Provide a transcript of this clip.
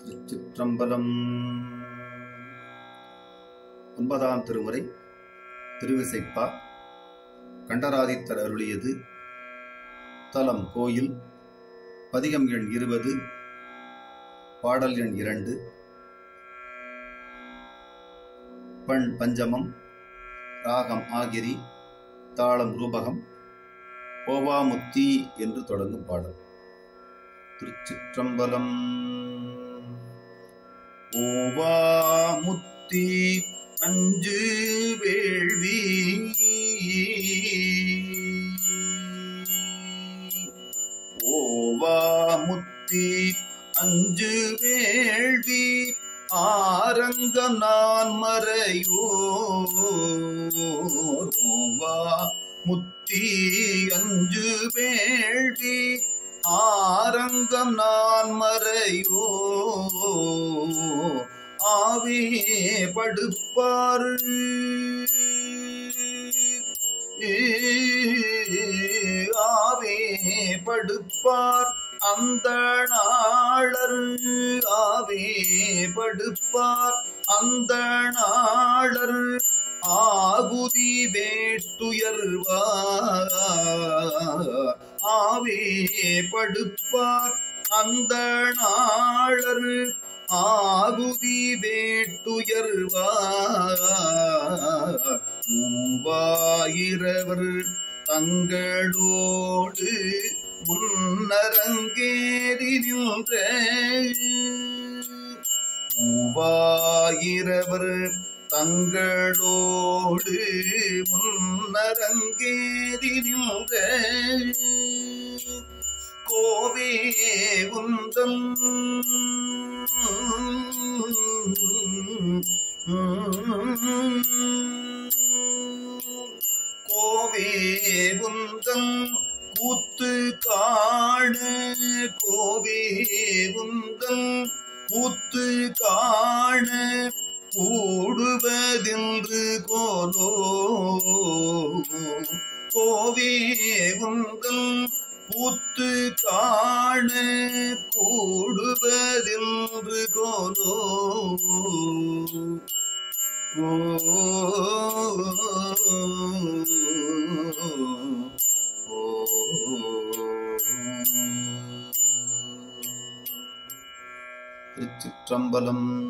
திருச்சிற்றம்பலம் ஒன்பதாம் திருமுறை திருவிசைப்பா கண்டராதித்தர் அருளியது தலம் கோயில் பதிகம் எண் இருபது பாடல் எண் இரண்டு பண் பஞ்சமம் ராகம் ஆகிரி தாளம் ரூபகம் ஓவாமுத்தி என்று தொடங்கும் பாடல் திருச்சிற்றம்பலம் ஓவாமுத்தி அஞ்சு வேள்வி ஓவாமுத்தி அஞ்சு வேள்வி ஆரங்கம் நான் மறையோர் ஓவா முத்தி அஞ்சு வேள்வி ஆரங்கம் நான் மறையோ ஆவே படுப்பாரு ஆவே படுப்பார் அந்த நாளர் ஆவே படுப்பார் அந்த நாளர் ஆகுதி வேட்டுயர்வார் ஆவே படுப்பார் அந்த நாளர் ஆகுதி வேட்டுயர்வார் மூவாயிரவர் தங்களோடு முன்னரங்கேறி நின்ற மூவாயிரவர் தங்களோடு முன்னரங்கேறி நின்ற கோவே குந்தம் கோவே குந்தம் கூத்து காண கோவே குந்தம் கூத்து காண கூடுவதென்று கோலோ கோவே குந்தம் கூத்து காண கூடுவதென்று கோலோ திருச்சிற்றம்பலம்